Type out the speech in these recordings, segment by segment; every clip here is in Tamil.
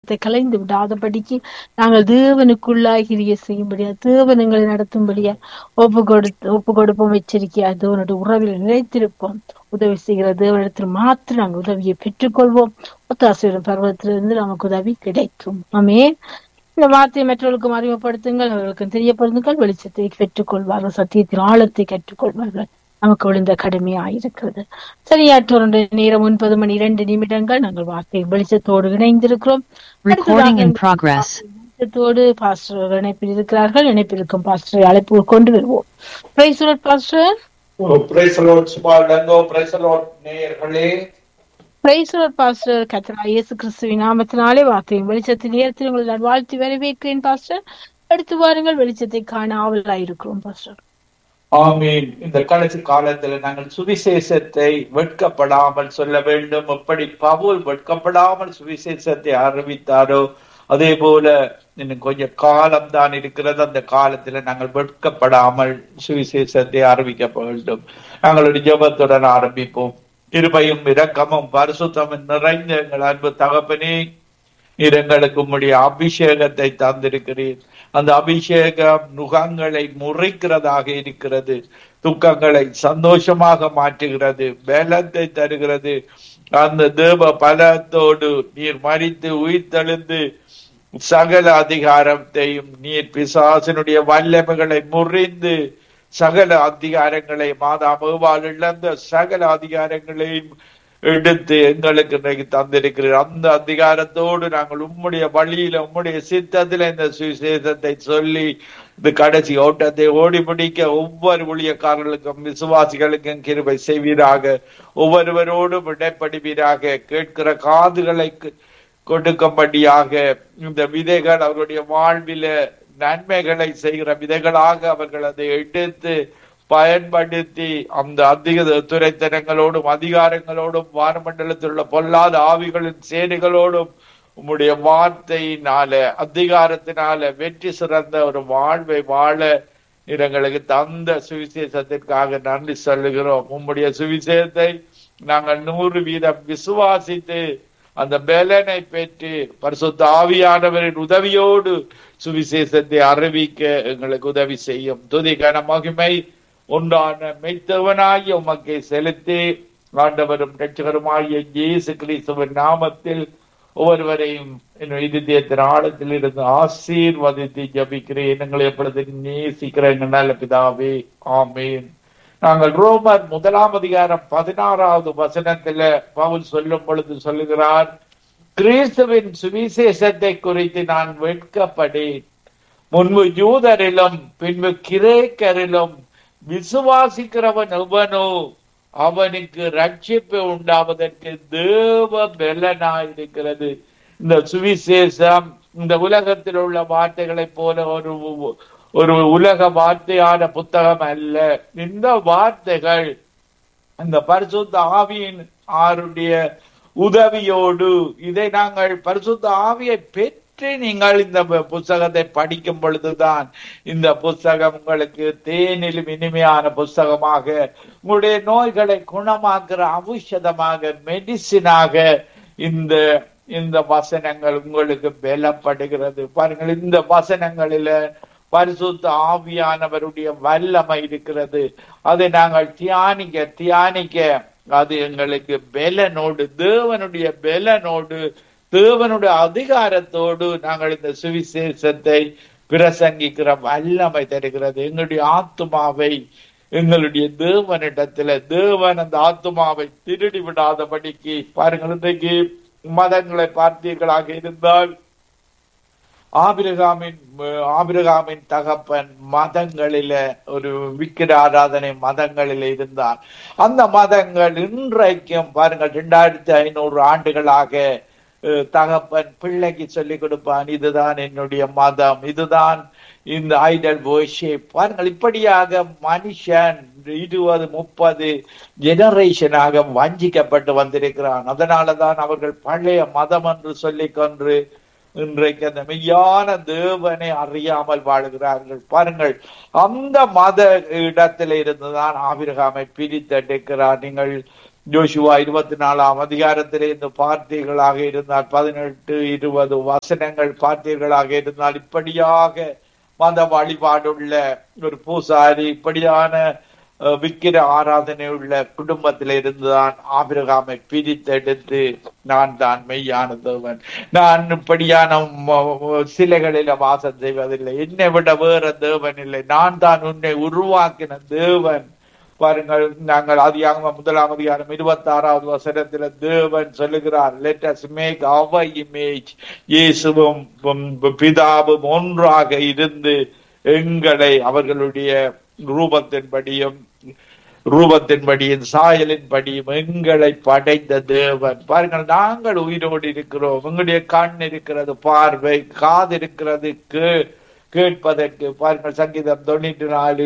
பாவத்தை கலைந்து விடாதபடிக்கு நாங்கள் தேவனுக்குள்ளாய் கிரிய செய்யும்படியா தேவன் எங்களை நடத்தும்படியா ஒப்பு கொடுத்து ஒப்பு கொடுப்போம் எச்சரிக்கையா தேவனுடைய உறவில் நிலைத்திருப்போம் உதவி செய்கிற தேவனிடத்தில் மாத்திரம் நாங்கள் உதவியை பெற்றுக்கொள்வோம் ஒத்தாசிரியர் பருவத்திலிருந்து நமக்கு உதவி கிடைக்கும் ஆமே இந்த வார்த்தையை மற்றவர்களுக்கும் அறிமுகப்படுத்துங்கள் அவர்களுக்கு தெரியப்படுத்துங்கள் வெளிச்சத்தை பெற்றுக்கொள்வார்கள் சத்தியத்தின் ஆழத்தை கற்றுக்கொள்வார்கள் நமக்கு விழுந்த கடுமையா இருக்கிறது சரியாற்றொரு நேரம் ஒன்பது மணி இரண்டு நிமிடங்கள் நாங்கள் வார்த்தை வெளிச்சத்தோடு இணைந்திருக்கிறோம் Recording in progress. வெளிச்சத்தோடு பாஸ்டர் இணைப்பில் இருக்கிறார்கள் இணைப்பில் இருக்கும் பாஸ்டரை அழைப்பு கொண்டு வருவோம் பிரைஸ் பாஸ்டர் பிரைசலோட் சுபாலங்கோ பிரைசலோட் நேயர்களே பிரைஸ் பாஸ்டர் கத்ரா இயேசு கிறிஸ்துவின் நாமத்தினாலே வார்த்தையும் வெளிச்சத்தின் நேரத்தில் உங்களை நான் வாழ்த்தி வரவேற்கிறேன் பாஸ்டர் அடுத்து வாருங்கள் வெளிச்சத்தை காண ஆவலாயிருக்கிறோம் பாஸ்டர் ஆமீன் இந்த கடைசி காலத்துல நாங்கள் சுவிசேஷத்தை வெட்கப்படாமல் சொல்ல வேண்டும் எப்படி பவுல் வெட்கப்படாமல் சுவிசேஷத்தை அறிவித்தாரோ அதே போல இன்னும் கொஞ்சம் காலம் தான் இருக்கிறது அந்த காலத்துல நாங்கள் வெட்கப்படாமல் சுவிசேஷத்தை அறிவிக்க வேண்டும் நாங்களுடைய ஜெபத்துடன் ஆரம்பிப்போம் கிருபையும் இரக்கமும் பரிசுத்தமும் நிறைந்த எங்கள் அன்பு தகப்பனே நீர் எங்களுக்கு உம்முடைய அபிஷேகத்தை தந்திருக்கிறீர் அந்த அபிஷேகம் நுகங்களை முறைக்கிறதாக இருக்கிறது துக்கங்களை சந்தோஷமாக மாற்றுகிறது பலத்தை தருகிறது அந்த தேவ பலத்தோடு நீர் மறித்து உயிர்த்தெழுந்து சகல அதிகாரத்தையும் நீர் பிசாசனுடைய வல்லமைகளை முறிந்து சகல அதிகாரங்களை மாதாமவால் இழந்த சகல அதிகாரங்களையும் எடுத்து எங்களுக்கு இன்றைக்கு தந்திருக்கிறீர் அந்த அதிகாரத்தோடு நாங்கள் உம்முடைய வழியில உம்முடைய சித்தத்துல இந்த சுவிசேஷத்தை சொல்லி இந்த கடைசி ஓட்டத்தை ஓடி முடிக்க ஒவ்வொரு ஊழியக்காரர்களுக்கும் விசுவாசிகளுக்கும் கிருபை செய்வீராக ஒவ்வொருவரோடும் இடைப்படுவீராக கேட்கிற காதுகளை கொடுக்கும்படியாக இந்த விதைகள் அவருடைய வாழ்வில நன்மைகளை செய்கிற விதைகளாக அவர்கள் அதை எடுத்து பயன்படுத்தி அந்த அதிக துறைத்தனங்களோடும் அதிகாரங்களோடும் வானமண்டலத்தில் உள்ள பொல்லாத ஆவிகளின் சேனைகளோடும் உம்முடைய வார்த்தையினால அதிகாரத்தினால வெற்றி சிறந்த ஒரு வாழ்வை வாழ எங்களுக்கு தந்த சுவிசேஷத்திற்காக நன்றி சொல்லுகிறோம் உம்முடைய சுவிசேஷத்தை நாங்கள் நூறு வீதம் விசுவாசித்து அந்த பலனை பெற்று பரிசுத்த ஆவியானவரின் உதவியோடு சுவிசேஷத்தை அறிவிக்க எங்களுக்கு உதவி செய்யும் துதிக்கான மகிமை உண்டான மெய்த்தவனாகிய உமக்கை செலுத்தி ஆண்டவரும் ரட்சகருமாகிய இயேசு கிறிஸ்துவின் நாமத்தில் ஒவ்வொருவரையும் என் இதயத்தின் ஆழத்தில் இருந்து ஆசீர்வதித்து ஜபிக்கிறேன் எங்களை எப்பொழுது நேசிக்கிற எங்கள் நல்ல பிதாவே ஆமேன் நாங்கள் ரோமர் முதலாம் அதிகாரம் பதினாறாவது வசனத்துல பவுல் சொல்லும் பொழுது சொல்லுகிறார் கிறிஸ்துவின் சுவிசேஷத்தை குறித்து நான் வெட்கப்படேன் முன்பு யூதரிலும் பின்பு கிரேக்கரிலும் விசுவாசிக்கிறவன் எவனோ அவனுக்கு ரட்சிப்பு உண்டாவதற்கு தேவ பலனாயிருக்கிறது இந்த சுவிசேஷம் இந்த உலகத்தில் உள்ள வார்த்தைகளைப் போல ஒரு ஒரு உலக வார்த்தையான புத்தகம் அல்ல இந்த வார்த்தைகள் இந்த பரிசுத்த ஆவியின் ஆருடைய உதவியோடு இதை நாங்கள் பரிசுத்த ஆவியை பெற்று நீங்கள் இந்த புஸ்தகத்தை படிக்கும் பொழுதுதான் இந்த புஸ்தகம் உங்களுக்கு தேனிலும் இனிமையான புஸ்தகமாக உங்களுடைய நோய்களை குணமாக்குற ஔஷதமாக மெடிசினாக இந்த இந்த வசனங்கள் உங்களுக்கு பலப்படுகிறது பாருங்கள் இந்த வசனங்களில பரிசுத்த ஆவியானவருடைய வல்லமை இருக்கிறது அதை நாங்கள் தியானிக்க தியானிக்க அது எங்களுக்கு பெலனோடு தேவனுடைய பெலனோடு தேவனுடைய அதிகாரத்தோடு நாங்கள் இந்த சுவிசேஷத்தை பிரசங்கிக்கிற வல்லமை தருகிறது எங்களுடைய ஆத்மாவை எங்களுடைய தேவனிடத்துல தேவன் அந்த ஆத்மாவை திருடி விடாதபடிக்கு பாருங்கள் இன்றைக்கு மதங்களை பார்த்தீர்களாக இருந்தால் ஆபிரகாமின் ஆபிரகாமின் தகப்பன் மதங்களில ஒரு விக்கிர ஆராதனை மதங்களில இருந்தார் அந்த மதங்கள் இன்றைக்கும் பாருங்கள் இரண்டாயிரத்தி ஐநூறு ஆண்டுகளாக தகப்பன் பிள்ளைக்கு சொல்லிக் கொடுப்பான் இதுதான் என்னுடைய மதம் இதுதான் இந்த ஐடல் worship பாருங்கள் இப்படியாக மனுஷன் இருபது முப்பது ஜெனரேஷனாக வஞ்சிக்கப்பட்டு வந்திருக்கிறான் அதனாலதான் அவர்கள் பழைய மதம் என்று சொல்லிக் கொன்று இன்றைக்கு அந்த மெய்யான தேவனை அறியாமல் வாழுகிறார்கள் பாருங்கள் அந்த மத இடத்துல இருந்துதான் ஆபிரகாமை பிரித்தெடுக்கிறார் நீங்கள் ஜோஷுவா இருபத்தி நாலாம் அதிகாரத்திலே இந்த பார்த்தீர்களாக இருந்தால் பதினெட்டு இருபது வசனங்கள் பார்த்தீர்களாக இருந்தால் இப்படியாக மத வழிபாடுள்ள ஒரு பூசாரி இப்படியான அஹ், விக்கிர ஆராதனை உள்ள குடும்பத்தில இருந்துதான் ஆபிரகாமை பிரித்தெடுத்து நான் தான் மெய்யான தேவன் நான் இப்படியான ம- ம- சிலைகளில வாசம் செய்வதில்லை என்னை விட வேற தேவன் இல்லை நான் தான் உன்னை உருவாக்கின தேவன் பாருங்கள் நாங்கள் அதிகாரம் முதலாம் அதிகாரம் இருபத்தி ஆறாவது வசனத்துல தேவன் சொல்லுகிறார் let us make our image இயேசுவும் உம் பிதாவும் ஒன்றாக இருந்து எங்களை அவர்களுடைய ரூபத்தின்படியும் ரூபத்தின்படியும் சாயலின்படியும் எங்களை படைத்த தேவன் பாருங்கள் நாங்கள் உயிரோடு இருக்கிறோம் உங்களுடைய கண் இருக்கிறது பார்வை காது இருக்கிறது கே- கேட்பதற்கு பாருங்கள் சங்கீதம் தொண்ணூற்றி நாலு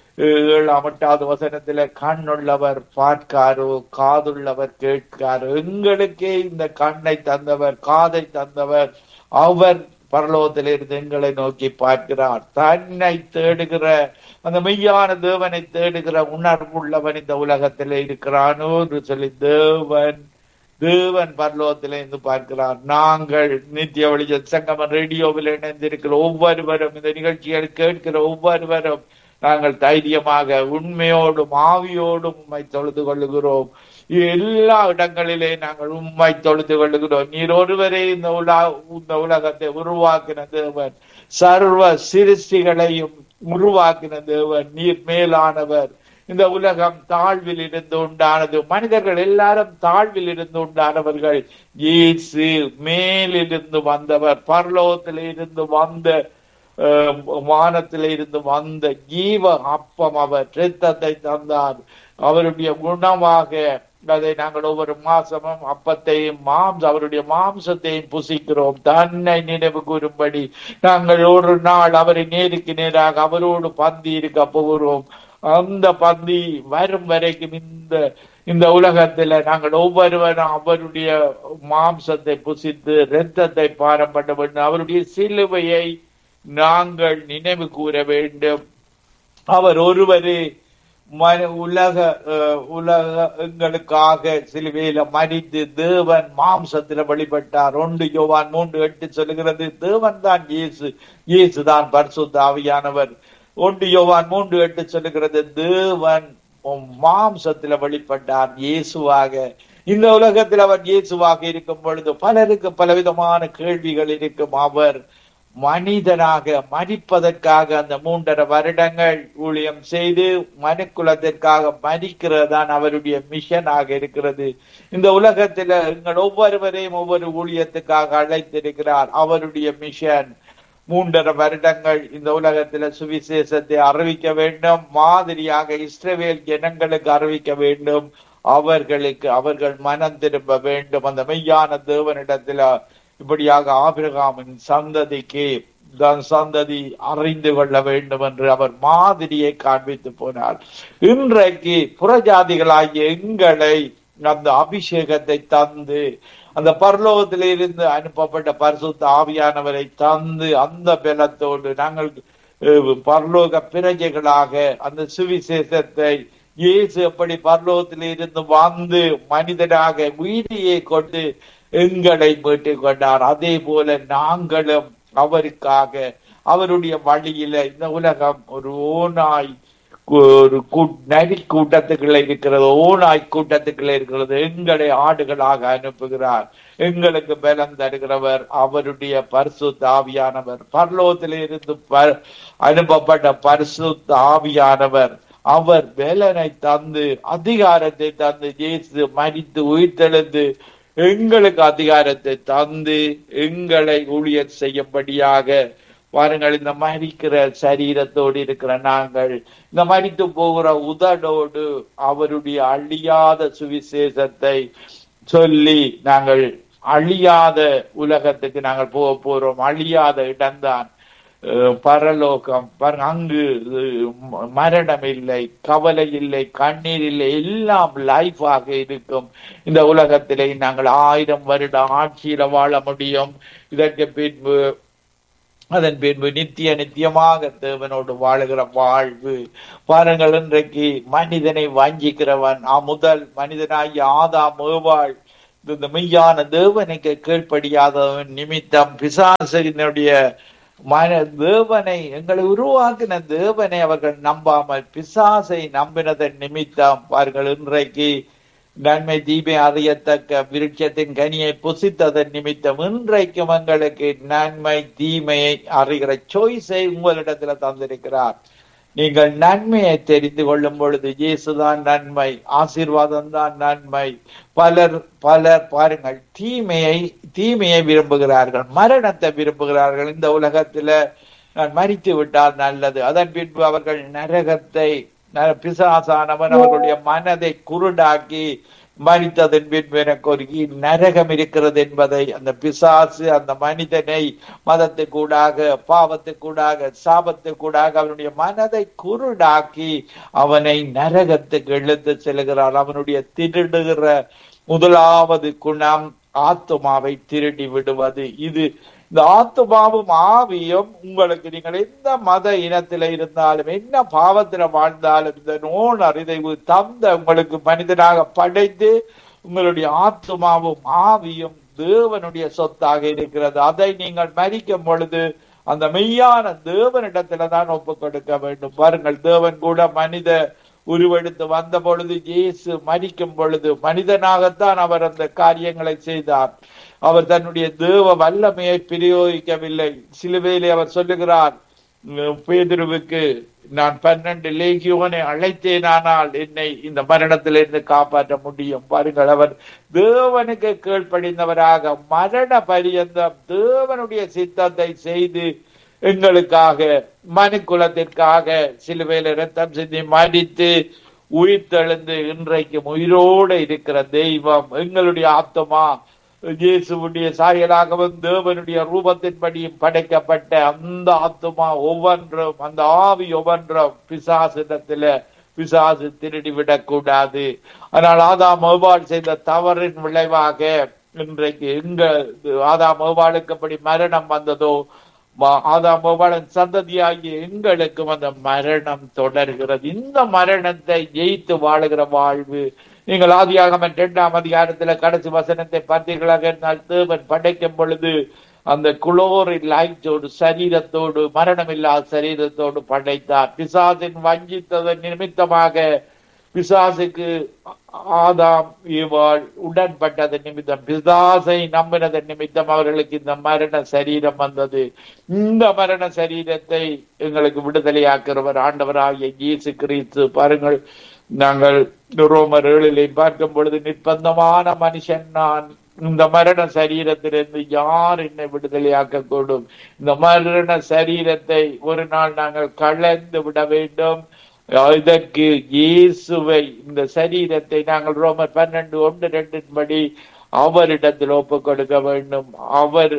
ஏழாம் எட்டாவது வசனத்துல கண்ணுள்ளவர் பார்க்காரோ காதுள்ளவர் கேட்காரோ எங்களுக்கே இந்த கண்ணை தந்தவர் காதை தந்தவர் அவர் பரலோகத்திலிருந்து எங்களை நோக்கி பார்க்கிறார் தன்னை தேடுகிற அந்த மெய்யான தேவனை தேடுகிற உணர்வுள்ளவன் இந்த உலகத்திலே இருக்கிறானோ என்று சொல்லி தேவன் தேவன் பரலோகத்திலே இருந்து பார்க்கிறார் நாங்கள் நித்திய வழிய சங்கமன் ரேடியோவில் இணைந்திருக்கிற ஒவ்வொருவரும் இந்த நிகழ்ச்சிகளை கேட்கிற ஒவ்வொருவரும் நாங்கள் தைரியமாக உண்மையோடும் ஆவியோடும் உம்மை தொழுது கொள்ளுகிறோம் எல்லா இடங்களிலே நாங்கள் உம்மை தொழுது கொள்ளுகிறோம் நீர் ஒருவரே இந்த உலா இந்த உலகத்தை உருவாக்கின தேவன் சர்வ சிருஷ்டிகளையும் உருவாக்கின தேவன் நீர் மேலானவர் இந்த உலகம் தாழ்வில் இருந்து உண்டானது மனிதர்கள் எல்லாரும் தாழ்வில் இருந்து உண்டானவர்கள் இயேசு மேலிருந்து வந்தவர் பரலோகத்தில் இருந்து வந்த அஹ், வானத்திலே இருந்து வந்த ஜீவ அப்பம் அவர் இரத்தத்தை தந்தார் அவருடைய குணமாக அதை நாங்கள் ஒவ்வொரு மாசமும் அப்பத்தையும் மாம்ச அவருடைய மாம்சத்தையும் புசிக்கிறோம் தன்னை நினைவு கூறும்படி நாங்கள் ஒரு நாள் அவரை நேருக்கு நேராக அவரோடு பந்தி இருக்க போகிறோம் அந்த பந்தி வரும் வரைக்கும் இந்த இந்த உலகத்துல நாங்கள் ஒவ்வொருவரும் அவருடைய மாம்சத்தை புசித்து இரத்தத்தை பாரம்பட வேண்டும் அவருடைய சிலுவையை நாங்கள் நினைவு கூற வேண்டும் அவர் ஒருவரே மன உலக அஹ், உலகங்களுக்காக சிலுவையில மறித்து தேவன் மாம்சத்துல வழிபட்டார் ஒன்று யோவான் மூன்று எட்டு சொல்லுகிறது தேவன் தான் இயேசு இயேசு தான் பரிசுத்த ஆவியானவர் ஒன்று யோவான் மூன்று எட்டு சொல்லுகிறது தேவன் மாம்சத்துல வழிபட்டார் இயேசுவாக இந்த உலகத்தில் அவர் இயேசுவாக இருக்கும் பொழுது பலருக்கு பலவிதமான கேள்விகள் இருக்கும் அவர் மனிதனாக மறிப்பதற்காக அந்த மூன்றரை வருடங்கள் ஊழியம் செய்து மனுக்குலத்திற்காக மறிக்கிறது தான் அவருடைய மிஷனாக இருக்கிறது இந்த உலகத்துல எங்கள் ஒவ்வொருவரையும் ஒவ்வொரு ஊழியத்துக்காக அழைத்திருக்கிறார் அவருடைய மிஷன் மூன்றரை வருடங்கள் இந்த உலகத்துல சுவிசேஷத்தை அறிவிக்க வேண்டும் மாதிரியாக இஸ்ரவேல் ஜனங்களுக்கு அறிவிக்க வேண்டும் அவர்களுக்கு அவர்கள் மனம் திரும்ப வேண்டும் அந்த மெய்யான தேவனிடத்துல இப்படியாக ஆபிரகாமின் சந்ததிக்கு தன் சந்ததி அறிந்து கொள்ள வேண்டும் என்று அவர் மாதிரியை காண்பித்து போனார் இன்றைக்கு புறஜாதிகளாகிய எங்களை அந்த அபிஷேகத்தை தந்து அந்த பரலோகத்திலிருந்து இருந்து அனுப்பப்பட்ட பரிசுத்த ஆவியானவரை தந்து அந்த பலத்தோடு நாங்கள் அஹ், பரலோக பிரஜைகளாக அந்த சுவிசேஷத்தை இயேசு எப்படி பரலோகத்தில் இருந்து வந்து மனிதனாக உயிரியை கொண்டு எங்களை மீட்டுக் கொண்டார் அதே போல நாங்களும் அவருக்காக அவருடைய வழியில இந்த உலகம் ஒரு ஓநாய் கு- ஒரு கூ- நரி கூட்டத்துக்குள்ள இருக்கிறது ஓநாய் கூட்டத்துக்குள்ள இருக்கிறது எங்களை ஆடுகளாக அனுப்புகிறார் எங்களுக்கு பலம் தருகிறவர் அவருடைய பரிசுத்த ஆவியானவர் பரலோகத்திலிருந்து இருந்து ப- அனுப்பப்பட்ட பரிசுத்த ஆவியானவர் அவர் வேலனை தந்து அதிகாரத்தை தந்து இயேசு மரித்து உயிர்த்தெழுந்து எங்களுக்கு அதிகாரத்தை தந்து எங்களை ஊழியர் செய்யும்படியாக பாருங்கள் இந்த மரிக்கிற சரீரத்தோடு இருக்கிற நாங்கள் இந்த மரித்து போகிற உதடோடு அவருடைய அழியாத சுவிசேஷத்தை சொல்லி நாங்கள் அழியாத உலகத்துக்கு நாங்கள் போக போறோம் அழியாத இடம்தான் அஹ், பரலோகம் பாருங்க அங்கு அஹ், ம- மரணம் இல்லை கவலை இல்லை கண்ணீர் இல்லை எல்லாம் லைஃபாக இருக்கும் இந்த உலகத்திலே நாங்கள் ஆயிரம் வருட ஆட்சியில வாழ முடியும் இதற்கு பின்பு அதன் பின்பு நித்திய நித்தியமாக தேவனோடு வாழுகிற வாழ்வு பாருங்கள் இன்றைக்கு மனிதனை வாஞ்சிக்கிறவன் ஆ முதல் மனிதனாகிய ஆதாம் ஏவாள் இந்த மெய்யான தேவனுக்கு கீழ்ப்படியாதவன் நிமித்தம் பிசாசினுடைய மன தேவனை எங்களை உருவாக்கின தேவனை அவர்கள் நம்பாமல் பிசாசை நம்பினதன் நிமித்தம் பாருங்கள் இன்றைக்கு நன்மை தீமை அறியத்தக்க விருட்சத்தின் கனியை புசித்ததன் நிமித்தம் இன்றைக்கும் எங்களுக்கு நன்மை தீமையை அறிகிற சாய்ஸை உங்களிடத்துல தந்திருக்கிறார் நீங்கள் நன்மையை தெரிந்து கொள்ளும் பொழுது இயேசுதான் நன்மை ஆசீர்வாதம் தான் நன்மை பலர் பலர் பாருங்கள் தீமையை தீமையை விரும்புகிறார்கள் மரணத்தை விரும்புகிறார்கள் இந்த உலகத்துல நான் மறித்து விட்டால் நல்லது அதன் பின்பு அவர்கள் நரகத்தை ந- பிசாசானவன் அவர்களுடைய மனதை குருடாக்கி மறித்ததன் பின்பு எனக்கு ஒரு இ- நரகம் இருக்கிறது என்பதை அந்த பிசாசு அந்த மனிதனை மதத்துக்கூடாக பாவத்துக்கூடாக சாபத்துக்கூடாக அவனுடைய மனதை குருடாக்கி அவனை நரகத்துக்கு இழுத்து செல்கிறார் அவனுடைய திருடுகிற முதலாவது குணம் ஆத்துமாவை திருடி விடுவது இது இந்த ஆத்துமாவும் ஆவியும் உங்களுக்கு நீங்கள் எந்த மத இனத்தில இருந்தாலும் என்ன பாவத்தில வாழ்ந்தாலும் இந்த நோன் இதை தந்த உங்களுக்கு மனிதனாக படைத்து உங்களுடைய ஆத்துமாவும் ஆவியும் தேவனுடைய சொத்தாக இருக்கிறது அதை நீங்கள் மறிக்கும் பொழுது அந்த மெய்யான தேவனிடத்துல தான் ஒப்பு கொடுக்க வேண்டும் பாருங்கள் தேவன் கூட மனித உருவெடுத்து வந்த பொழுது இயேசு மறிக்கும் பொழுது மனிதனாகத்தான் அவர் அந்த காரியங்களை செய்தார் அவர் தன்னுடைய தேவ வல்லமையை பிரயோகிக்கவில்லை சிலுவையிலே அவர் சொல்லுகிறார் உம், பேதுருவுக்கு நான் பன்னெண்டு லேகியோனை அழைத்தேனானால் என்னை இந்த மரணத்திலிருந்து காப்பாற்ற முடியும் பாருங்கள் அவர் தேவனுக்கு கீழ்ப்படிந்தவராக மரண பரியந்தம் தேவனுடைய சித்தத்தை செய்து எங்களுக்காக மனு குலத்திற்காக சிலுவையில ரத்தம் சிந்தி மடித்து உயிர் தெழுந்து இன்றைக்கும் உயிரோடு இருக்கிற தெய்வம் எங்களுடைய ஆத்மா இயேசுவுடைய சாயலாகவும் தேவனுடைய ரூபத்தின்படியும் படைக்கப்பட்ட அந்த ஆத்மா ஒவ்வொன்றும் அந்த ஆவி ஒவ்வொன்றும் பிசாசிடத்துல பிசாசு திருடி விடக்கூடாது ஆனால் ஆதாம் ஏவாள் செய்த தவறின் விளைவாக இன்றைக்கு எங்க ஆதாம் ஏவாளுக்கு அப்படி மரணம் வந்ததோ ம- ஆதாம் ஏவாளின் சந்ததியாகிய எங்களுக்கும் அந்த மரணம் தொடர்கிறது இந்த மரணத்தை ஜெயித்து வாழுகிற வாழ்வு நீங்கள் ஆதியாகம இரண்டாம் அதிகாரத்துல கடைசி வசனத்தை பார்த்தீர்களாக இருந்தால் தேவன் படைக்கும் பொழுது அந்த குளோரி லைட்டோடு சரீரத்தோடு மரணமில்லாத சரீரத்தோடு படைத்தார் பிசாசின் வஞ்சித்ததன் நிமித்தமாக பிசாசுக்கு ஆதாம் இவாள் உடன்பட்டதன் நிமித்தம் பிசாசை நம்பினதன் நிமித்தம் அவர்களுக்கு இந்த மரண சரீரம் வந்தது இந்த மரண சரீரத்தை எங்களுக்கு விடுதலையாக்குறவர் ஆண்டவராகிய இயேசு கிறிஸ்து பாருங்கள் நாங்கள் ரோமர் ஏழிலே பார்க்கும் பொழுது நிர்பந்தமான மனுஷன் நான் இந்த மரண சரீரத்திலிருந்து யார் என்னை விடுதலையாக்க கூடும் இந்த மரண சரீரத்தை ஒரு நாள் நாங்கள் கலந்து விட வேண்டும் இதற்கு இயேசுவை இந்த சரீரத்தை நாங்கள் ரோமர் பன்னெண்டு ஒன்று ரெண்டின் படி அவரிடத்தில் ஒப்பு கொடுக்க வேண்டும் அவர்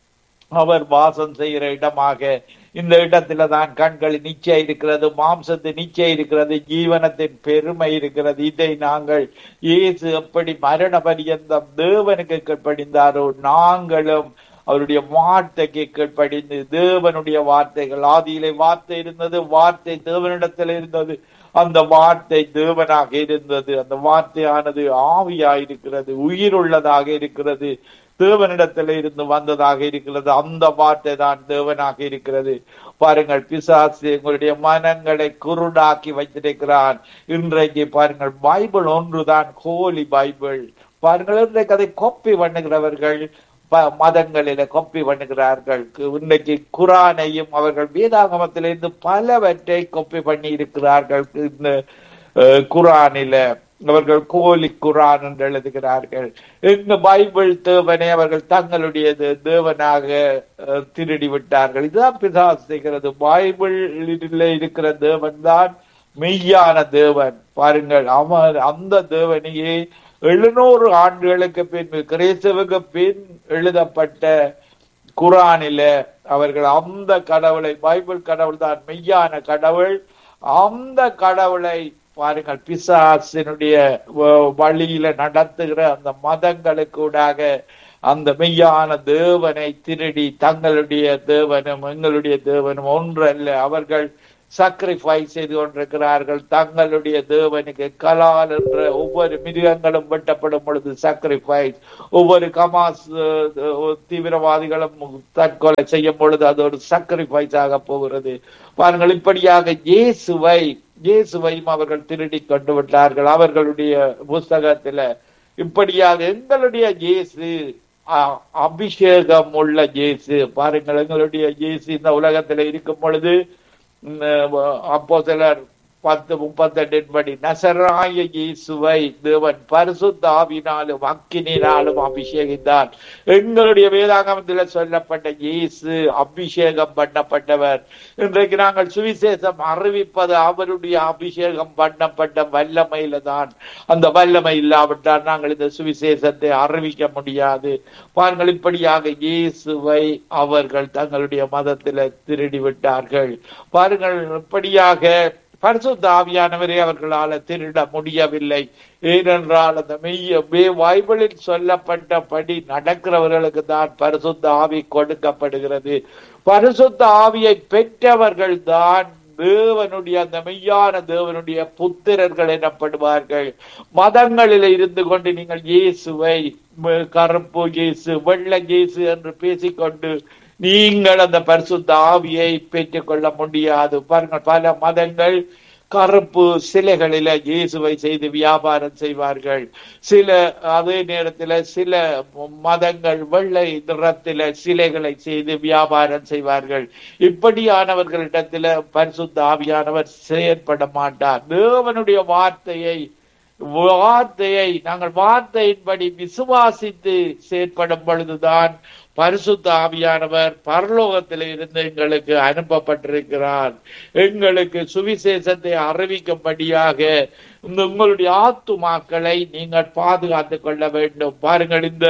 அவர் வாசம் செய்கிற இடமாக இந்த இடத்துல தான் கண்களின் நிச்சயம் இருக்கிறது மாம்சத்தின் நிச்சயம் இருக்கிறது ஜீவனத்தின் பெருமை இருக்கிறது இதை நாங்கள் இயேசு எப்படி மரண பரியந்தம் தேவனுக்கு கீழ்ப்படிந்தாரோ நாங்களும் அவருடைய வார்த்தைக்கு கீழ்ப்படிந்து தேவனுடைய வார்த்தைகள் ஆதியிலே வார்த்தை இருந்தது வார்த்தை தேவனிடத்தில் இருந்தது அந்த வார்த்தை தேவனாக இருந்தது அந்த வார்த்தையானது ஆவியாயிருக்கிறது உயிருள்ளதாக இருக்கிறது தேவனிடத்தில் இருந்து வந்ததாக இருக்கிறது அந்த வார்த்தை தான் தேவனாக இருக்கிறது பாருங்கள் பிசாசு எங்களுடைய மனங்களை குருடாக்கி வைத்திருக்கிறான் இன்றைக்கு பாருங்கள் பைபிள் ஒன்றுதான் ஹோலி பைபிள் பாருங்கள் இன்றைக்கு அதை கொப்பி பண்ணுகிறவர்கள் ப- மதங்களில கொப்பி பண்ணுகிறார்கள் இன்னைக்கு குரானையும் அவர்கள் வேதாகமத்திலிருந்து பலவற்றை கொப்பி பண்ணி இருக்கிறார்கள் இந்த அஹ், குரானில அவர்கள் கோலி குரான் என்று எழுதுகிறார்கள் எங்க பைபிள் தேவனை அவர்கள் தங்களுடையது தேவனாக அஹ், திருடி விட்டார்கள் இதுதான் பிசாசு செய்கிறது பைபிளில் இருக்கிற தேவன் தான் மெய்யான தேவன் பாருங்கள் அவன் அந்த தேவனையே எழுநூறு ஆண்டுகளுக்கு பின் கிறிஸ்துவுக்கு பின் எழுதப்பட்ட குரானில அவர்கள் அந்த கடவுளை பைபிள் கடவுள் தான் மெய்யான கடவுள் அந்த கடவுளை பாருங்கள் பிசாசினுடைய வ- வழியில நடத்துகிற அந்த மதங்களுக்கூடாக அந்த மெய்யான தேவனை திருடி தங்களுடைய தேவனும் எங்களுடைய தேவனும் ஒன்றல்ல அவர்கள் சாக்ரிஃபைஸ் செய்து கொண்டிருக்கிறார்கள் தங்களுடைய தேவனுக்கு கலால் என்ற ஒவ்வொரு மிருகங்களும் வெட்டப்படும் பொழுது சாக்ரிஃபைஸ் ஒவ்வொரு கமாஸ் அஹ், தீவிரவாதிகளும் தற்கொலை செய்யும் பொழுது அது ஒரு சாக்ரிஃபைஸ் ஆக போகிறது பாருங்கள் இப்படியாக இயேசுவை இயேசுவையும் அவர்கள் திருடி கொண்டு விட்டார்கள் அவர்களுடைய புஸ்தகத்துல இப்படியாக எங்களுடைய இயேசு அ- அபிஷேகம் உள்ள இயேசு பாருங்கள் எங்களுடைய இயேசு இந்த உலகத்துல இருக்கும் பொழுது அப்போ சிலர் பத்து முப்பத்தெட்டின் படி நசராய இயேசுவை தேவன் பரிசுத்த ஆவினாலும் அக்கினினாலும் அபிஷேகித்தார் எங்களுடைய வேதாகமத்தில் சொல்லப்பட்ட இயேசு அபிஷேகம் பண்ணப்பட்டவர் இன்றைக்கு நாங்கள் சுவிசேஷம் அறிவிப்பது அவருடைய அபிஷேகம் பண்ணப்பட்ட வல்லமையில தான் அந்த வல்லமை இல்லாவிட்டால் நாங்கள் இந்த சுவிசேஷத்தை அறிவிக்க முடியாது பாருங்கள் இப்படியாக இயேசுவை அவர்கள் தங்களுடைய மதத்தில திருடி விட்டார்கள் பாருங்கள் இப்படியாக பரிசுத்த ஆவியானவரை அவர்களால திருட முடியவில்லை ஏனென்றால் அந்த மெய்ய மே- பைபிளில் சொல்லப்பட்டபடி நடக்கிறவர்களுக்கு தான் பரிசுத்த ஆவி கொடுக்கப்படுகிறது பரிசுத்த ஆவியை பெற்றவர்கள் தான் தேவனுடைய அந்த மெய்யான தேவனுடைய புத்திரர்கள் எனப்படுவார்கள் மதங்களில் இருந்து கொண்டு நீங்கள் இயேசுவை ம- கருப்பு இயேசு வெள்ளை இயேசு என்று பேசிக்கொண்டு நீங்கள் அந்த பரிசுத்த ஆவியை பெற்றுக்கொள்ள முடியாது பாருங்கள் பல மதங்கள் கருப்பு சிலைகளில இயேசுவை செய்து வியாபாரம் செய்வார்கள் சில அதே நேரத்துல சில மதங்கள் வெள்ளை நிறத்தில சிலைகளை செய்து வியாபாரம் செய்வார்கள் இப்படியானவர்களிடத்துல பரிசுத்த ஆவியானவர் செயற்பட மாட்டார் தேவனுடைய வார்த்தையை வார்த்தையை நாங்கள் வார்த்தையின்படி விசுவாசித்து செயற்படும் பொழுதுதான் பரிசுத்த ஆவியானவர் பரலோகத்தில் இருந்து எங்களுக்கு அனுப்பப்பட்டிருக்கிறார் எங்களுக்கு சுவிசேஷத்தை அறிவிக்கும்படியாக இந்த உங்களுடைய ஆத்துமாக்களை நீங்கள் பாதுகாத்துக் கொள்ள வேண்டும் பாருங்கள் இந்த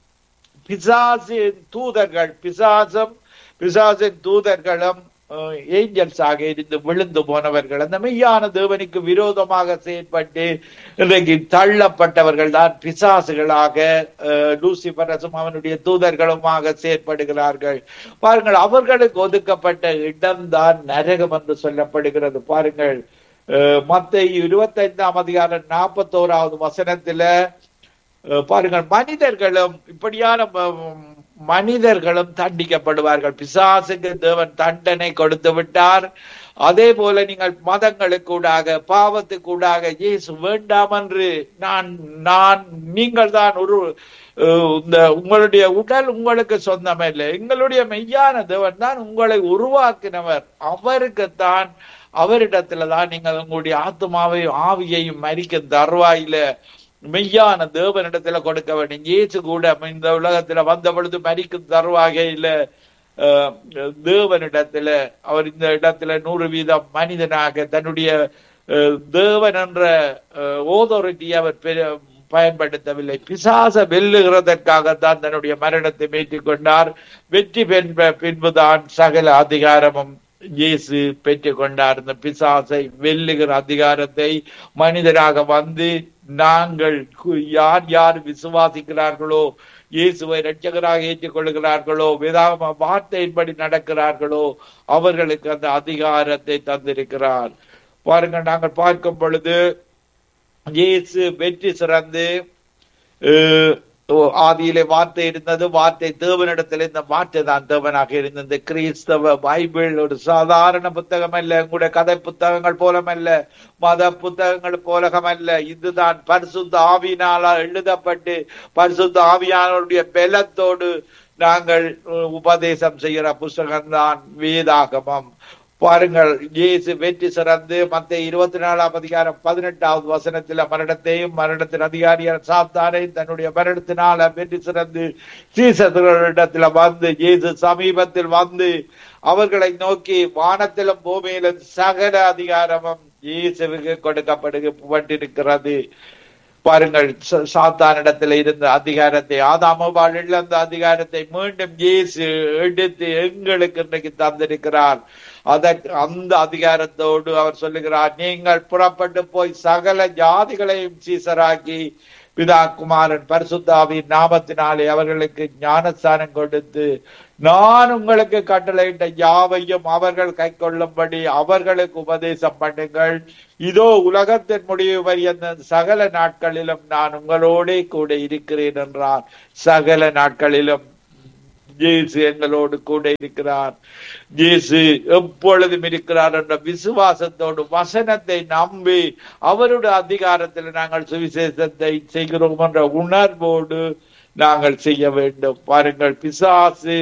பிசாசின் தூதர்கள் பிசாசம் பிசாசின் தூதர்களும் ஏஞ்சல்ஸ் ஆக இருந்து விழுந்து போனவர்கள் அந்த மெய்யான தேவனுக்கு விரோதமாக செயற்பட்டு இன்றைக்கு தள்ளப்பட்டவர்கள் தான் பிசாசுகளாக அஹ், லூசிபரசும் அவனுடைய தூதர்களுமாக செயற்படுகிறார்கள் பாருங்கள் அவர்களுக்கு ஒதுக்கப்பட்ட இடம்தான் நரகம் என்று சொல்லப்படுகிறது பாருங்கள் அஹ், மத்தேயு இருபத்தைந்தாம் அதிகாரம் நாற்பத்தோராவது வசனத்துல அஹ், பாருங்கள் மனிதர்களும் இப்படியான ம- மனிதர்களும் தண்டிக்கப்படுவார்கள் பிசாசுக்கு தேவன் தண்டனை கொடுத்து விட்டார் அதே போல நீங்கள் மதங்களுக்கூடாக பாவத்துக்கூடாக இயேசு வேண்டாம் என்று நான் நான் நீங்கள் தான் ஒரு அஹ், இந்த உங்களுடைய உடல் உங்களுக்கு சொந்தமில்லை எங்களுடைய மெய்யான தேவன் தான் உங்களை உருவாக்கினவர் அவருக்குத்தான் அவரிடத்துல தான் நீங்கள் உங்களுடைய ஆத்மாவையும் ஆவியையும் மறிக்கும் தருவாயில மெய்யான தேவனிடத்துல கொடுக்க வேண்டும் இயேசு கூட இந்த உலகத்துல வந்த பொழுது மறிக்கும் தருவாகையில அஹ், தேவனிடத்துல அவர் இந்த இடத்துல நூறு வீதம் மனிதனாக தன்னுடைய அஹ், தேவன் என்ற ஓதோரிட்டி அவர் பெ- பயன்படுத்தவில்லை பிசாச வெல்லுகிறதற்காகத்தான் தன்னுடைய மரணத்தை மீட்டுக் கொண்டார் வெற்றி பெற்ற பின்புதான் சகல அதிகாரமும் இயேசு பெற்றுக் கொண்டார் இந்த பிசாசை வெல்லுகிற அதிகாரத்தை மனிதராக வந்து நாங்கள் கு- யார் யார் விசுவாசிக்கிறார்களோ இயேசுவை இரட்சகராக ஏற்றுக்கொள்கிறார்களோ வேதாகம வார்த்தையின்படி நடக்கிறார்களோ அவர்களுக்கு அந்த அதிகாரத்தை தந்திருக்கிறார் பாருங்கள் நாங்கள் பார்க்கும் பொழுது இயேசு வெற்றி சிறந்து அஹ், ஆதியிலே வார்த்தை இருந்தது வார்த்தை தேவனிடத்தில் இந்த வார்த்தை தான் தேவனாக இருந்தது கிறிஸ்தவ பைபிள் ஒரு சாதாரண புத்தகம் அல்ல உங்களுடைய கதை புத்தகங்கள் போலமல்ல மத புத்தகங்கள் போலகமல்ல இதுதான் பரிசுத்த ஆவியினால எழுதப்பட்டு பரிசுத்த ஆவியானவருடைய பலத்தோடு நாங்கள் அஹ், உபதேசம் செய்கிற புஸ்தகம்தான் வேதாகமம் பாருங்கள் இயேசு வெற்றி சிறந்து மத்த இருபத்தி நாலாம் அதிகாரம் பதினெட்டாவது வசனத்துல மரணத்தையும் மரணத்தின் அதிகாரியான சாத்தானை தன்னுடைய மரணத்தினால வெற்றி சிறந்து சீசர்களிடத்துல வந்து இயேசு சமீபத்தில் வந்து அவர்களை நோக்கி வானத்திலும் பூமியிலும் சகல அதிகாரமும் இயேசுவுக்கு கொடுக்கப்பட்டிருக்கிறது பாருங்கள் ச- சாத்தானிடத்தில் இருந்த அதிகாரத்தை ஆதாமபால் இழந்த அதிகாரத்தை மீண்டும் இயேசு எடுத்து எங்களுக்கு இன்றைக்கு தந்திருக்கிறார் அதற்கு அந்த அதிகாரத்தோடு அவர் சொல்லுகிறார் நீங்கள் புறப்பட்டு போய் சகல ஜாதிகளையும் சீசராக்கி பிதா குமாரன் பரிசுத்தாவின் நாமத்தினாலே அவர்களுக்கு ஞானஸ்தானம் கொடுத்து நான் உங்களுக்கு கட்டளையிட்ட யாவையும் அவர்கள் கை கொள்ளும்படி அவர்களுக்கு உபதேசம் பண்ணுங்கள் இதோ உலகத்தின் முடிவு வரைய சகல நாட்களிலும் நான் உங்களோடே கூட இருக்கிறேன் என்றார் சகல நாட்களிலும் இயேசு எங்களோடு கூட இருக்கிறார் இயேசு எப்பொழுதும் இருக்கிறார் என்ற விசுவாசத்தோடு வசனத்தை நம்பி அவருடைய அதிகாரத்தில் நாங்கள் சுவிசேஷத்தை செய்கிறோம் என்ற உணர்வோடு நாங்கள் செய்ய வேண்டும் பாருங்கள் பிசாசு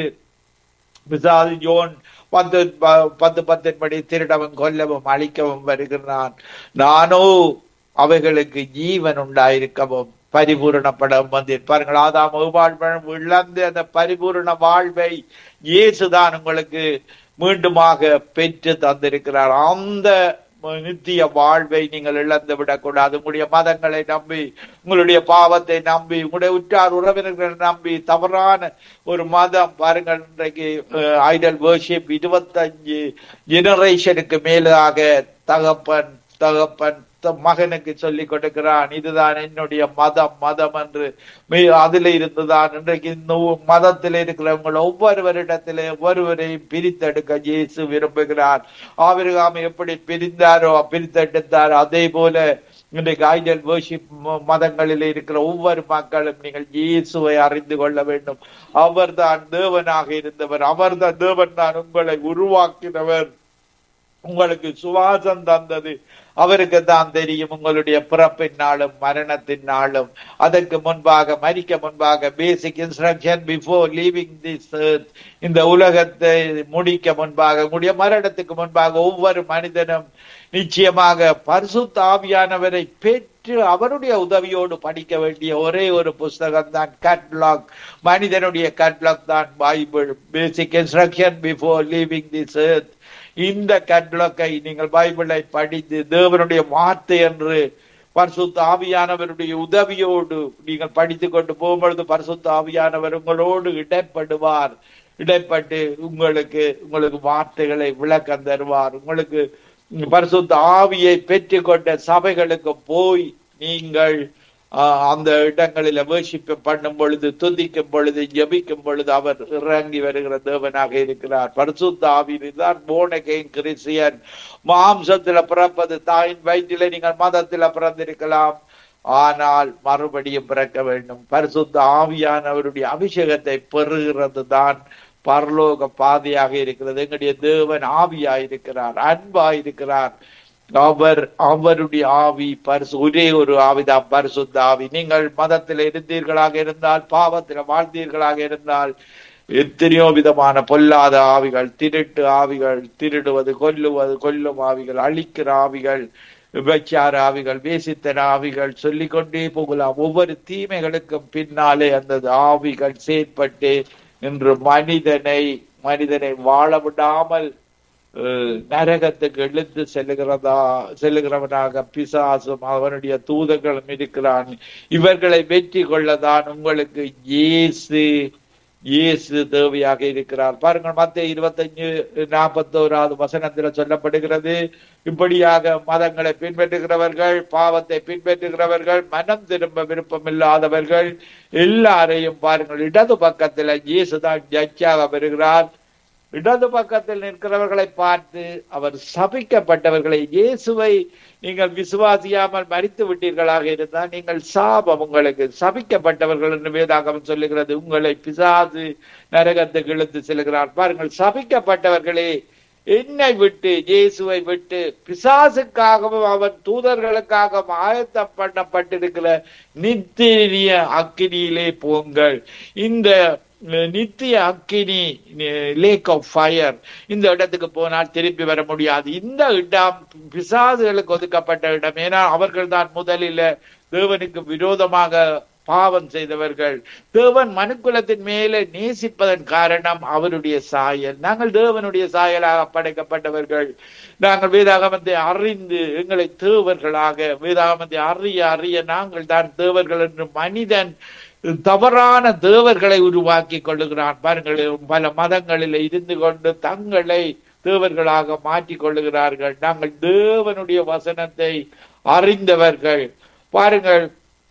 பிசாசு யோன் பத்து ப- பத்து பத்தின்படி திருடவும் கொல்லவும் அழிக்கவும் வருகிறான் நானோ அவைகளுக்கு ஜீவன் உண்டாயிருக்கவும் பரிபூரணப்படவும் வந்தேன் பாருங்கள் ஆதாம் வாழ்வன் இழந்து அந்த பரிபூரண வாழ்வை இயேசுதான் உங்களுக்கு மீண்டுமாக பெற்று தந்திருக்கிறார் அந்த நித்திய வாழ்வை நீங்கள் இழந்து விடக்கூடாது உங்களுடைய மதங்களை நம்பி உங்களுடைய பாவத்தை நம்பி உங்களுடைய உற்றார் உறவினர்களை நம்பி தவறான ஒரு மதம் பாருங்கள் இன்றைக்கு ஐடல் வேர்ஷிப் இருபத்தஞ்சு ஜெனரேஷனுக்கு மேலாக தகப்பன் தகப்பன் த- மகனுக்கு சொல்லி கொடுக்கிறான் இதுதான் என்னுடைய மதம் மதம் என்று மே- அதில இருந்துதான் இன்றைக்கு இந்த ஊ- மதத்தில் இருக்கிறவங்க ஒவ்வொருவரிடத்திலே ஒவ்வொருவரையும் பிரித்தெடுக்க இயேசு விரும்புகிறார் ஆபிரகாம் எப்படி பிரிந்தாரோ பிரித்தெடுத்தாரோ அதே போல இன்றைக்கு ஐடல் வேர்ஷிப் மதங்களில் இருக்கிற ஒவ்வொரு மக்களும் நீங்கள் இயேசுவை அறிந்து கொள்ள வேண்டும் அவர்தான் தேவனாக இருந்தவர் அவர்தான் தேவன் தான் உங்களை உருவாக்கினவர் உங்களுக்கு சுவாசம் தந்தது அவருக்கு தான் தெரியும் உங்களுடைய பிறப்பின் நாளும் மரணத்தின் நாளும் அதற்கு முன்பாக மரிக்க முன்பாக basic instruction before leaving this இந்த உலகத்தை முடிக்க முன்பாக உங்களுடைய மரணத்துக்கு முன்பாக ஒவ்வொரு மனிதனும் நிச்சயமாக பரிசுத்த ஆவியானவரை பெற்று அவருடைய உதவியோடு படிக்க வேண்டிய ஒரே ஒரு புஸ்தகம் தான் கேட்லாக் மனிதனுடைய கேட்லாக் தான் Bible basic instruction before leaving this earth இந்த கட்லக்கை நீங்கள் பைபிளை படித்து தேவனுடைய வார்த்தை என்று பரிசுத்த ஆவியானவருடைய உதவியோடு நீங்கள் படித்துக் கொண்டு போகும்பொழுது பரிசுத்த ஆவியானவர் உங்களோடு இடைப்படுவார் இடைப்பட்டு உங்களுக்கு உங்களுக்கு வார்த்தைகளை விளக்கம் தருவார் உங்களுக்கு பரிசுத்த ஆவியை பெற்றுக்கொண்ட சபைகளுக்கு போய் நீங்கள் ஆஹ், அந்த இடங்களில வேர்ஷிப் பண்ணும் பொழுது துதிக்கும் பொழுது ஜெபிக்கும் பொழுது அவர் இறங்கி வருகிற தேவனாக இருக்கிறார் பரிசுத்த ஆவியில்தான் போனகேன் கிறிஸ்டியன் மாம்சத்துல பிறப்பது தாயின் வயிற்றில நீங்கள் மதத்துல பிறந்திருக்கலாம் ஆனால் மறுபடியும் பிறக்க வேண்டும் பரிசுத்த ஆவியானவருடைய அபிஷேகத்தை பெறுகிறது தான் பரலோக பாதையாக இருக்கிறது எங்களுடைய தேவன் ஆவியாயிருக்கிறார் அன்பாயிருக்கிறார் அவர் அவருடைய ஆவி பரிசு ஒரே ஒரு ஆவிதான் பரிசுத்த ஆவி நீங்கள் மதத்தில் இருந்தீர்களாக இருந்தால் பாவத்தில் வாழ்ந்தீர்களாக இருந்தால் எத்தனையோ விதமான பொல்லாத ஆவிகள் திருட்டு ஆவிகள் திருடுவது கொல்லுவது கொல்லும் ஆவிகள் அழிக்கிற ஆவிகள் விபச்சார ஆவிகள் வேசித்தன ஆவிகள் சொல்லிக்கொண்டே போகலாம் ஒவ்வொரு தீமைகளுக்கும் பின்னாலே அந்த ஆவிகள் செயற்பட்டு இன்று மனிதனை மனிதனை வாழ விடாமல் அஹ், நரகத்துக்கு இழுத்து செல்லுகிறதா செல்லுகிறவனாக பிசாசும் அவனுடைய தூதர்களும் இருக்கிறான் இவர்களை வெற்றி கொள்ளதான் உங்களுக்கு இயேசு இயேசு தேவையாக இருக்கிறார் பாருங்கள் மத்திய இருபத்தஞ்சு நாற்பத்தோராவது வசனத்துல சொல்லப்படுகிறது இப்படியாக மதங்களை பின்பற்றுகிறவர்கள் பாவத்தை பின்பற்றுகிறவர்கள் மனம் திரும்ப விருப்பம் இல்லாதவர்கள் எல்லாரையும் பாருங்கள் இடது பக்கத்துல இயேசுதான் ஜட்ஜாக வருகிறார் இடது பக்கத்தில் நிற்கிறவர்களை பார்த்து அவர் சபிக்கப்பட்டவர்களை இயேசுவை நீங்கள் விசுவாசியாமல் மறித்து விட்டீர்களாக இருந்தால் நீங்கள் சாபம் உங்களுக்கு சபிக்கப்பட்டவர்கள் என்று வேதாகம் சொல்லுகிறது உங்களை பிசாசு நரகத்துக்கு இழுத்து செல்கிறார் பாருங்கள் சபிக்கப்பட்டவர்களே என்னை விட்டு இயேசுவை விட்டு பிசாசுக்காகவும் அவன் தூதர்களுக்காகவும் ஆயத்தம் பண்ணப்பட்டிருக்கிற நித்திய அக்கினியிலே போங்கள் இந்த அஹ், நித்திய அக்கினி லேக் ஆஃப் ஃபயர் இந்த இடத்துக்கு போனால் திருப்பி வர முடியாது இந்த இடம் பிசாசுகளுக்கு ஒதுக்கப்பட்ட இடம் ஏன்னா அவர்கள் தான் முதலில் தேவனுக்கு விரோதமாக பாவம் செய்தவர்கள் தேவன் மனுக்குலத்தின் மேலே நேசிப்பதன் காரணம் அவருடைய சாயல் நாங்கள் தேவனுடைய சாயலாக படைக்கப்பட்டவர்கள் நாங்கள் வேதாகமத்தை அறிந்து எங்களை தேவர்களாக வேதாகமத்தை அறிய அறிய நாங்கள் தான் தேவர்கள் என்று மனிதன் தவறான தேவர்களை உருவாக்கி கொள்ளுகிறான் பாருங்கள் பல மதங்களில் இருந்து கொண்டு தங்களை தேவர்களாக மாற்றிக் கொள்ளுகிறார்கள் நாங்கள் தேவனுடைய வசனத்தை அறிந்தவர்கள் பாருங்கள்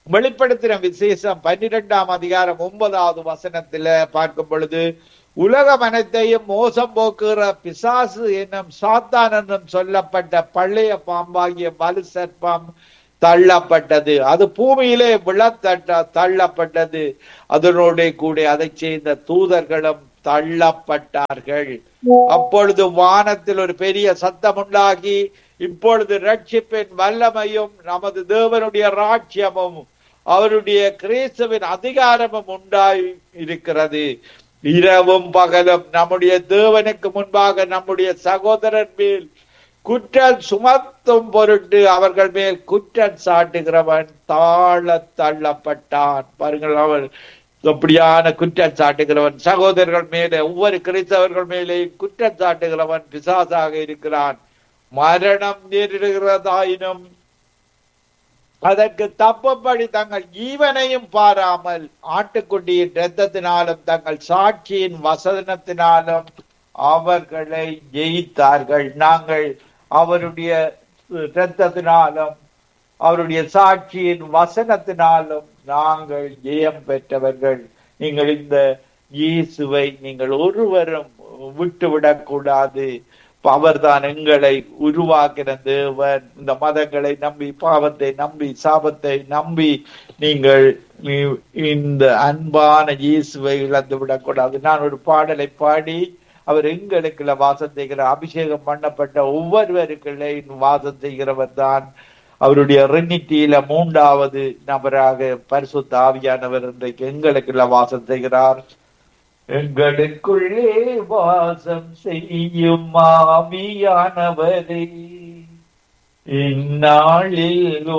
வெளிப்படுத்தின விசேஷம் பன்னிரெண்டாம் அதிகாரம் ஒன்பதாவது வசனத்துல பார்க்கும் பொழுது உலகம் அனைத்தையும் மோசம் போக்குகிற பிசாசு என்னும் சாத்தான் என்னும் சொல்லப்பட்ட பழைய பாம்பாகிய வலு சர்ப்பம் தள்ளப்பட்டது அது பூமியிலே விழத்தட்ட தள்ளப்பட்டது அதனோட கூட அதை சேர்ந்த தூதர்களும் தள்ளப்பட்டார்கள் அப்பொழுது வானத்தில் ஒரு பெரிய சத்தம் உண்டாகி இப்பொழுது ரட்சிப்பின் வல்லமையும் நமது தேவனுடைய ராஜ்யமும் அவருடைய கிறிஸ்துவின் அதிகாரமும் உண்டாய் இருக்கிறது இரவும் பகலும் நம்முடைய தேவனுக்கு முன்பாக நம்முடைய சகோதரன் மேல் குற்றம் சுமத்தும் பொருட்டு அவர்கள் மேல் குற்றம் சாட்டுகிறவன் தாழ தள்ளப்பட்டான் பாருங்கள் அவன் அப்படியான குற்றம் சாட்டுகிறவன் சகோதரர்கள் மேலே ஒவ்வொரு கிறிஸ்தவர்கள் மேலே குற்றம் சாட்டுகிறவன் பிசாசாக இருக்கிறான் மரணம் நேரிடுகிறதாயினும் அதற்கு தப்பும்படி தங்கள் ஜீவனையும் பாராமல் ஆட்டுக்குட்டியின் இரத்தத்தினாலும் தங்கள் சாட்சியின் வசனத்தினாலும் அவர்களை ஜெயித்தார்கள் நாங்கள் அவருடைய இரத்தத்தினாலும் அவருடைய சாட்சியின் வசனத்தினாலும் நாங்கள் ஜெயம் பெற்றவர்கள் நீங்கள் இந்த இயேசுவை நீங்கள் ஒருவரும் விட்டுவிடக் கூடாது அவர்தான் எங்களை உருவாக்கின தேவன் இந்த மதங்களை நம்பி பாவத்தை நம்பி சாபத்தை நம்பி நீங்கள் இந்த அன்பான இயேசுவை இழந்து விடக்கூடாது நான் ஒரு பாடலை பாடி அவர் எங்களுக்குள்ள வாசம் செய்கிற அபிஷேகம் பண்ணப்பட்ட ஒவ்வொருவருக்குள்ளே வாசம் செய்கிறவர் தான் அவருடைய ரெனிட்டியில மூன்றாவது நபராக பரிசுத்த ஆவியானவர் இன்றைக்கு எங்களுக்குள்ள வாசம் செய்கிறார் எங்களுக்குள்ளே வாசம் செய்யும் ஆவியானவரே இந்நாளில்